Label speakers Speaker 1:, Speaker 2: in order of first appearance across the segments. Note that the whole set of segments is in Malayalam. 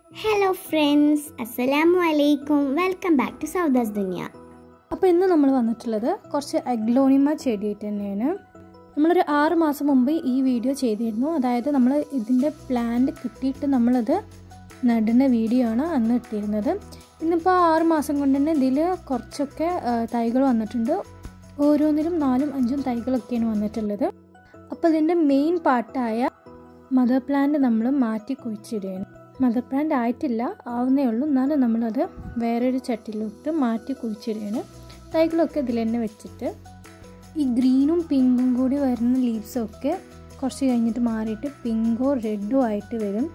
Speaker 1: ഹലോ ഫ്രണ്ട്സ് അസ്സലാമു അലൈക്കും welcome back to Saudas Duniya
Speaker 2: അപ്പോൾ ഇന്ന് നമ്മൾ വന്നിട്ടുള്ളത് കുറച്ച് അഗ്ലോണിമ ചെടിയായിട്ട് തന്നെയാണ് നമ്മളൊരു ആറ് മാസം മുമ്പ് ഈ വീഡിയോ ചെയ്തിരുന്നു അതായത് നമ്മൾ ഇതിൻ്റെ പ്ലാന്റ് കിട്ടിയിട്ട് നമ്മളത് നടുന്ന വീഡിയോ ആണ് അന്ന് ഇട്ടിരുന്നത് ഇന്നിപ്പോൾ ആറ് മാസം കൊണ്ട് തന്നെ ഇതിൽ കുറച്ചൊക്കെ ആ, തൈകൾ വന്നിട്ടുണ്ട് ഓരോന്നിലും നാലും അഞ്ചും തൈകളൊക്കെയാണ് വന്നിട്ടുള്ളത് അപ്പോൾ ഇതിൻ്റെ മെയിൻ പാർട്ടായ മദർ പ്ലാന്റ് നമ്മൾ മാറ്റി കുഴിച്ചിടുകയാണ് മദർ പ്ലാന്റ് ആയിട്ടില്ല ആവുന്നേ ഉള്ളൂ എന്നാലും നമ്മളത് വേറൊരു ചട്ടിയിലോട്ട് മാറ്റി കുഴിച്ചിടുകയാണ് തൈകളൊക്കെ ഇതിൽ തന്നെ വെച്ചിട്ട് ഈ ഗ്രീനും പിങ്കും കൂടി വരുന്ന ലീവ്സൊക്കെ കുറച്ച് കഴിഞ്ഞിട്ട് മാറിയിട്ട് പിങ്കോ റെഡോ ആയിട്ട് വരും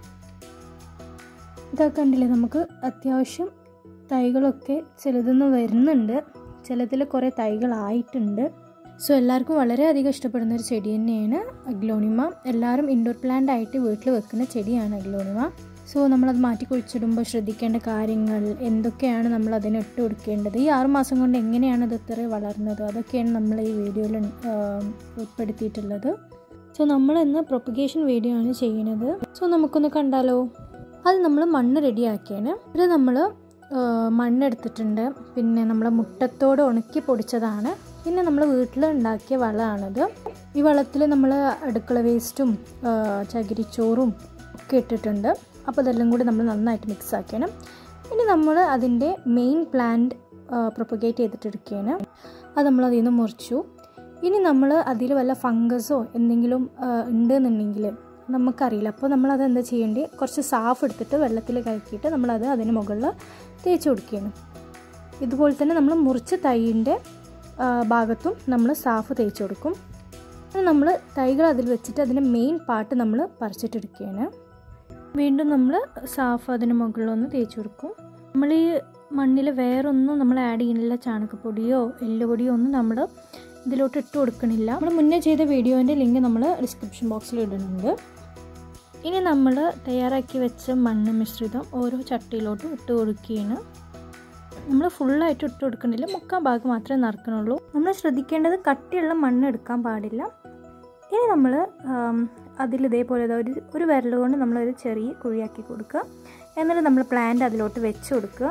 Speaker 2: ഇതൊക്കെ കണ്ടില്ലേ നമുക്ക് അത്യാവശ്യം തൈകളൊക്കെ ചിലതൊന്നും വരുന്നുണ്ട് ചിലതിൽ കുറേ തൈകളായിട്ടുണ്ട് സോ എല്ലാവർക്കും വളരെയധികം ഇഷ്ടപ്പെടുന്ന ഒരു ചെടി തന്നെയാണ് അഗ്ലോണിമ എല്ലാവരും ഇൻഡോർ പ്ലാന്റ് ആയിട്ട് വീട്ടിൽ വെക്കുന്ന ചെടിയാണ് അഗ്ലോണിമ സോ നമ്മളത് മാറ്റി കുഴിച്ചിടുമ്പോൾ ശ്രദ്ധിക്കേണ്ട കാര്യങ്ങൾ എന്തൊക്കെയാണ് നമ്മൾ അതിന് ഇട്ട് കൊടുക്കേണ്ടത് ഈ ആറ് മാസം കൊണ്ട് എങ്ങനെയാണ് ഇത് ഇത്ര വളർന്നത് അതൊക്കെയാണ് നമ്മൾ ഈ വീഡിയോയിൽ ഉൾപ്പെടുത്തിയിട്ടുള്ളത് സോ നമ്മൾ ഇന്ന് പ്രൊപ്പഗേഷൻ വീഡിയോ ആണ് ചെയ്യുന്നത് സോ നമുക്കൊന്ന് കണ്ടാലോ അത് നമ്മൾ മണ്ണ് റെഡിയാക്കിയാണ് ഇത് നമ്മൾ മണ്ണെടുത്തിട്ടുണ്ട് പിന്നെ നമ്മൾ മുട്ടത്തോട് ഉണക്കി പൊടിച്ചതാണ് പിന്നെ നമ്മൾ വീട്ടിൽ ഉണ്ടാക്കിയ വളമാണിത് ഈ വളത്തിൽ നമ്മൾ അടുക്കള വേസ്റ്റും ചകിരിച്ചോറും ഒക്കെ ഇട്ടിട്ടുണ്ട് അപ്പോൾ ഇതെല്ലാം കൂടി നമ്മൾ നന്നായിട്ട് മിക്സ് ആക്കണം ഇനി നമ്മൾ അതിൻ്റെ മെയിൻ പ്ലാന്റ് പ്രൊപ്പഗേറ്റ് ചെയ്തിട്ടെടുക്കുകയാണ് അത് നമ്മൾ അതിൽ നിന്ന് മുറിച്ചു ഇനി നമ്മൾ അതിൽ വല്ല ഫംഗസോ എന്തെങ്കിലും ആ, ഉണ്ടെന്നുണ്ടെങ്കിൽ നമുക്കറിയില്ല അപ്പോൾ നമ്മളത് എന്താ ചെയ്യേണ്ടത് കുറച്ച് സാഫ് എടുത്തിട്ട് വെള്ളത്തിൽ കലക്കിയിട്ട് നമ്മളത് അതിന് മുകളിൽ തേച്ച് കൊടുക്കുകയാണ് ഇതുപോലെ തന്നെ നമ്മൾ മുറിച്ച തൈയിൻ്റെ ആ, ഭാഗത്തും നമ്മൾ സാഫ് തേച്ച് കൊടുക്കും ഇനി നമ്മൾ തൈകൾ അതിൽ വെച്ചിട്ട് അതിൻ്റെ മെയിൻ പാർട്ട് നമ്മൾ പറിച്ചിട്ടെടുക്കുകയാണ് വീണ്ടും നമ്മൾ സാഫ് അതിന് മുകളിലൊന്ന് തേച്ച് കൊടുക്കും നമ്മൾ ഈ മണ്ണിൽ വേറൊന്നും നമ്മൾ ആഡ് ചെയ്യുന്നില്ല ചാണകപ്പൊടിയോ എല്ലുപൊടിയോ ഒന്നും നമ്മൾ ഇതിലോട്ട് ഇട്ട് കൊടുക്കണില്ല നമ്മൾ മുന്നേ ചെയ്ത വീഡിയോൻ്റെ ലിങ്ക് നമ്മൾ ഡിസ്ക്രിപ്ഷൻ ബോക്സിൽ ഇടുന്നുണ്ട് ഇനി നമ്മൾ തയ്യാറാക്കി വെച്ച മണ്ണ് മിശ്രിതം ഓരോ ചട്ടിയിലോട്ടും ഇട്ട് കൊടുക്കുകയാണ് നമ്മൾ ഫുള്ളായിട്ട് ഇട്ട് കൊടുക്കണില്ല മുക്കാൽ ഭാഗം മാത്രമേ നിറക്കണുള്ളൂ നമ്മൾ ശ്രദ്ധിക്കേണ്ടത് കട്ടിയുള്ള മണ്ണ് എടുക്കാൻ പാടില്ല ഇനി നമ്മൾ അതിൽ ഇതേപോലെ ദാ ഒരു ഒരു വിരൽ കൊണ്ട് നമ്മളൊരു ചെറിയ കുഴിയാക്കി കൊടുക്കുക എന്നിട്ട് നമ്മൾ പ്ലാന്റ് അതിലോട്ട് വെച്ച് കൊടുക്കുക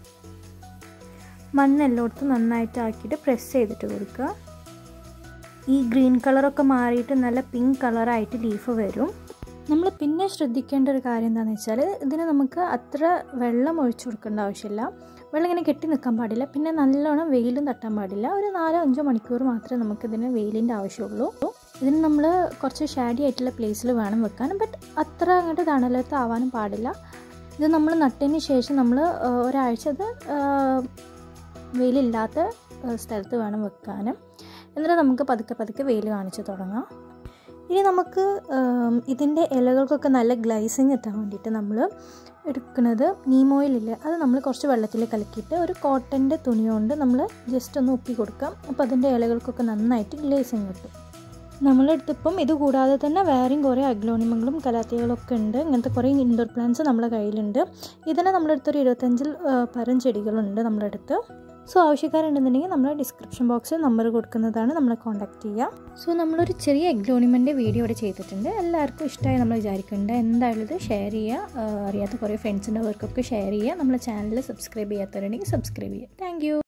Speaker 2: മണ്ണ് എല്ലായിടത്തും നന്നായിട്ട് ആക്കിയിട്ട് പ്രസ് ചെയ്തിട്ട് കൊടുക്കുക ഈ ഗ്രീൻ കളറൊക്കെ മാറിയിട്ട് നല്ല പിങ്ക് കളറായിട്ട് ലീഫ് വരും നമ്മൾ പിന്നെ ശ്രദ്ധിക്കേണ്ട ഒരു കാര്യം എന്താണെന്ന് വെച്ചാൽ ഇതിന് നമുക്ക് അത്ര വെള്ളം ഒഴിച്ചു കൊടുക്കേണ്ട ആവശ്യമില്ല വെള്ളം ഇങ്ങനെ കെട്ടി നിൽക്കാൻ പാടില്ല പിന്നെ നല്ലോണം വെയിലും തട്ടാൻ പാടില്ല ഒരു നാലോ അഞ്ചോ മണിക്കൂർ മാത്രമേ നമുക്കിതിന് വെയിലിൻ്റെ ആവശ്യമുള്ളൂ ഇതിന് നമ്മൾ കുറച്ച് ഷാഡി ആയിട്ടുള്ള പ്ലേസിൽ വേണം വെക്കാൻ ബട്ട് അത്ര അങ്ങോട്ട് തണലത്ത് ആവാനും പാടില്ല ഇത് നമ്മൾ നട്ടതിന് ശേഷം നമ്മൾ ഒരാഴ്ച അത് ആ, വെയിലില്ലാത്ത ആ, സ്ഥലത്ത് വേണം വെക്കാൻ എന്നിട്ട് നമുക്ക് പതുക്കെ പതുക്കെ വെയിൽ കാണിച്ച് തുടങ്ങാം ഇനി നമുക്ക് ഇതിൻ്റെ ഇലകൾക്കൊക്കെ നല്ല ഗ്ലൈസിങ് എത്താൻ വേണ്ടിയിട്ട് നമ്മൾ എടുക്കുന്നത് നീം ഓയിലില്ല അത് നമ്മൾ കുറച്ച് വെള്ളത്തിൽ കലക്കിയിട്ട് ഒരു കോട്ടൻ്റെ തുണി കൊണ്ട് നമ്മൾ ജസ്റ്റ് ഒന്ന് ഉപ്പി കൊടുക്കാം അപ്പോൾ അതിൻ്റെ ഇലകൾക്കൊക്കെ നന്നായിട്ട് ഗ്ലേസിങ് കിട്ടും നമ്മളെടുത്തിപ്പം ഇത് കൂടാതെ തന്നെ വേറെയും കുറേ അഗ്ലോണിമങ്ങളും കലാത്തികളൊക്കെ ഉണ്ട് ഇങ്ങനത്തെ കുറേ ഇൻഡോർ പ്ലാന്റ്സ് നമ്മുടെ കയ്യിലുണ്ട് ഇതിനെ നമ്മളെടുത്തൊരു ഇരുപത്തഞ്ചിൽ ആ, പരം ചെടികളുണ്ട് നമ്മുടെ അടുത്ത് സോ ആവശ്യക്കാരുണ്ടെന്നുണ്ടെങ്കിൽ നമ്മൾ ഡിസ്ക്രിപ്ഷൻ ബോക്സിൽ നമ്പർ കൊടുക്കുന്നതാണ് നമ്മളെ കോൺടാക്ട് ചെയ്യുക സോ നമ്മളൊരു ചെറിയ എഗ്ലോണിമെൻ്റെ വീഡിയോ ഇവിടെ ചെയ്തിട്ടുണ്ട് എല്ലാവർക്കും ഇഷ്ടമായി നമ്മൾ വിചാരിക്കുന്നുണ്ട് എന്തായാലും ഇത് ഷെയർ ചെയ്യുക ആ, അറിയാത്ത കുറേ ഫ്രണ്ട്സിൻ്റെ അവർക്കൊക്കെ ഷെയർ ചെയ്യുക നമ്മളെ ചാനൽ സബ്സ്ക്രൈബ് ചെയ്യാത്തവരുണ്ടെങ്കിൽ സബ്സ്ക്രൈബ് ചെയ്യുക താങ്ക്